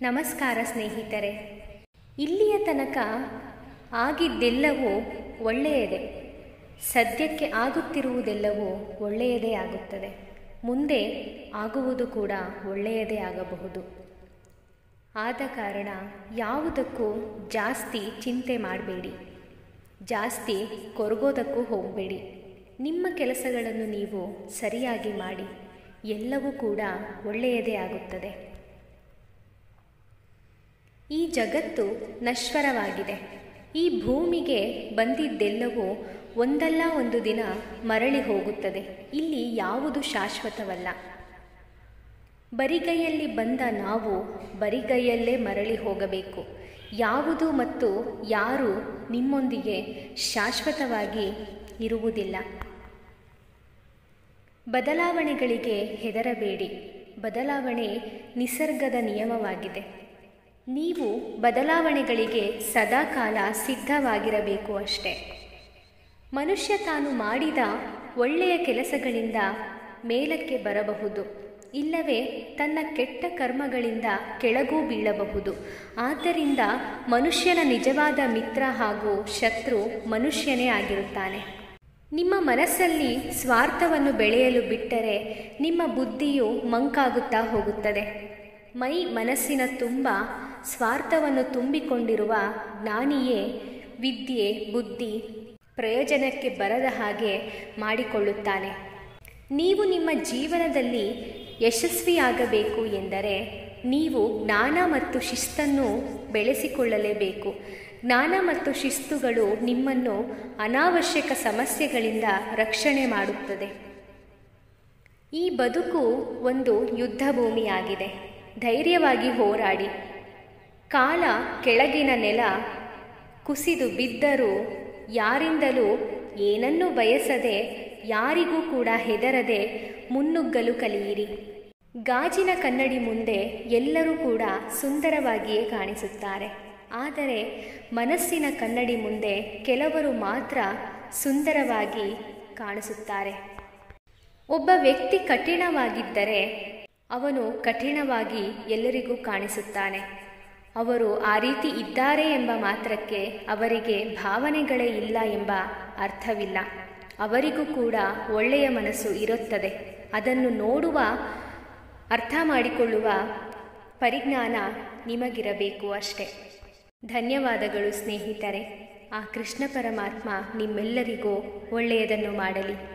ನಮಸ್ಕಾರ ಸ್ನೇಹಿತರೆ ಇಲ್ಲಿಯ ತನಕ ಆಗಿದ್ದೆಲ್ಲವೂ ಒಳ್ಳೆಯದೇ ಸದ್ಯಕ್ಕೆ ಆಗುತ್ತಿರುವುದೆಲ್ಲವೂ ಒಳ್ಳೆಯದೇ ಆಗುತ್ತದೆ ಮುಂದೆ ಆಗುವುದು ಕೂಡ ಒಳ್ಳೆಯದೇ ಆಗಬಹುದು ಆದ ಕಾರಣ ಯಾವುದಕ್ಕೂ ಜಾಸ್ತಿ ಚಿಂತೆ ಮಾಡಬೇಡಿ ಜಾಸ್ತಿ ಕೊರಗೋದಕ್ಕೂ ಹೋಗಬೇಡಿ ನಿಮ್ಮ ಕೆಲಸಗಳನ್ನು ನೀವು ಸರಿಯಾಗಿ ಮಾಡಿ ಎಲ್ಲವೂ ಕೂಡ ಒಳ್ಳೆಯದೇ ಆಗುತ್ತದೆ ಈ ಜಗತ್ತು ನಶ್ವರವಾಗಿದೆ ಈ ಭೂಮಿಗೆ ಬಂದಿದ್ದೆಲ್ಲವೂ ಒಂದಲ್ಲ ಒಂದು ದಿನ ಮರಳಿ ಹೋಗುತ್ತದೆ ಇಲ್ಲಿ ಯಾವುದು ಶಾಶ್ವತವಲ್ಲ ಬರಿಗೈಯಲ್ಲಿ ಬಂದ ನಾವು ಬರಿಗೈಯಲ್ಲೇ ಮರಳಿ ಹೋಗಬೇಕು ಯಾವುದು ಮತ್ತು ಯಾರು ನಿಮ್ಮೊಂದಿಗೆ ಶಾಶ್ವತವಾಗಿ ಇರುವುದಿಲ್ಲ ಬದಲಾವಣೆಗಳಿಗೆ ಹೆದರಬೇಡಿ ಬದಲಾವಣೆ ನಿಸರ್ಗದ ನಿಯಮವಾಗಿದೆ ನೀವು ಬದಲಾವಣೆಗಳಿಗೆ ಸದಾಕಾಲ ಸಿದ್ಧವಾಗಿರಬೇಕು ಅಷ್ಟೆ ಮನುಷ್ಯ ತಾನು ಮಾಡಿದ ಒಳ್ಳೆಯ ಕೆಲಸಗಳಿಂದ ಮೇಲಕ್ಕೆ ಬರಬಹುದು ಇಲ್ಲವೇ ತನ್ನ ಕೆಟ್ಟ ಕರ್ಮಗಳಿಂದ ಕೆಳಗೂ ಬೀಳಬಹುದು ಆದ್ದರಿಂದ ಮನುಷ್ಯನ ನಿಜವಾದ ಮಿತ್ರ ಹಾಗೂ ಶತ್ರು ಮನುಷ್ಯನೇ ಆಗಿರುತ್ತಾನೆ ನಿಮ್ಮ ಮನಸ್ಸಲ್ಲಿ ಸ್ವಾರ್ಥವನ್ನು ಬೆಳೆಯಲು ಬಿಟ್ಟರೆ ನಿಮ್ಮ ಬುದ್ಧಿಯು ಮಂಕಾಗುತ್ತಾ ಹೋಗುತ್ತದೆ ಮೈ ಮನಸ್ಸಿನ ತುಂಬ ಸ್ವಾರ್ಥವನ್ನು ತುಂಬಿಕೊಂಡಿರುವ ಜ್ಞಾನಿಯೇ ವಿದ್ಯೆ ಬುದ್ಧಿ ಪ್ರಯೋಜನಕ್ಕೆ ಬರದ ಹಾಗೆ ಮಾಡಿಕೊಳ್ಳುತ್ತಾನೆ ನೀವು ನಿಮ್ಮ ಜೀವನದಲ್ಲಿ ಯಶಸ್ವಿಯಾಗಬೇಕು ಎಂದರೆ ನೀವು ಜ್ಞಾನ ಮತ್ತು ಶಿಸ್ತನ್ನು ಬೆಳೆಸಿಕೊಳ್ಳಲೇಬೇಕು ಜ್ಞಾನ ಮತ್ತು ಶಿಸ್ತುಗಳು ನಿಮ್ಮನ್ನು ಅನಾವಶ್ಯಕ ಸಮಸ್ಯೆಗಳಿಂದ ರಕ್ಷಣೆ ಮಾಡುತ್ತದೆ ಈ ಬದುಕು ಒಂದು ಯುದ್ಧ ಭೂಮಿಯಾಗಿದೆ ಧೈರ್ಯವಾಗಿ ಹೋರಾಡಿ ಕಾಲ ಕೆಳಗಿನ ನೆಲ ಕುಸಿದು ಬಿದ್ದರೂ ಯಾರಿಂದಲೂ ಏನನ್ನೂ ಬಯಸದೆ ಯಾರಿಗೂ ಕೂಡ ಹೆದರದೆ ಮುನ್ನುಗ್ಗಲು ಕಲಿಯಿರಿ ಗಾಜಿನ ಕನ್ನಡಿ ಮುಂದೆ ಎಲ್ಲರೂ ಕೂಡ ಸುಂದರವಾಗಿಯೇ ಕಾಣಿಸುತ್ತಾರೆ ಆದರೆ ಮನಸ್ಸಿನ ಕನ್ನಡಿ ಮುಂದೆ ಕೆಲವರು ಮಾತ್ರ ಸುಂದರವಾಗಿ ಕಾಣಿಸುತ್ತಾರೆ ಒಬ್ಬ ವ್ಯಕ್ತಿ ಕಠಿಣವಾಗಿದ್ದರೆ ಅವನು ಕಠಿಣವಾಗಿ ಎಲ್ಲರಿಗೂ ಕಾಣಿಸುತ್ತಾನೆ ಅವರು ಆ ರೀತಿ ಇದ್ದಾರೆ ಎಂಬ ಮಾತ್ರಕ್ಕೆ ಅವರಿಗೆ ಭಾವನೆಗಳೇ ಇಲ್ಲ ಎಂಬ ಅರ್ಥವಿಲ್ಲ ಅವರಿಗೂ ಕೂಡ ಒಳ್ಳೆಯ ಮನಸ್ಸು ಇರುತ್ತದೆ ಅದನ್ನು ನೋಡುವ ಅರ್ಥ ಮಾಡಿಕೊಳ್ಳುವ ಪರಿಜ್ಞಾನ ನಿಮಗಿರಬೇಕು ಅಷ್ಟೆ ಧನ್ಯವಾದಗಳು ಸ್ನೇಹಿತರೆ ಆ ಕೃಷ್ಣ ಪರಮಾತ್ಮ ನಿಮ್ಮೆಲ್ಲರಿಗೂ ಒಳ್ಳೆಯದನ್ನು ಮಾಡಲಿ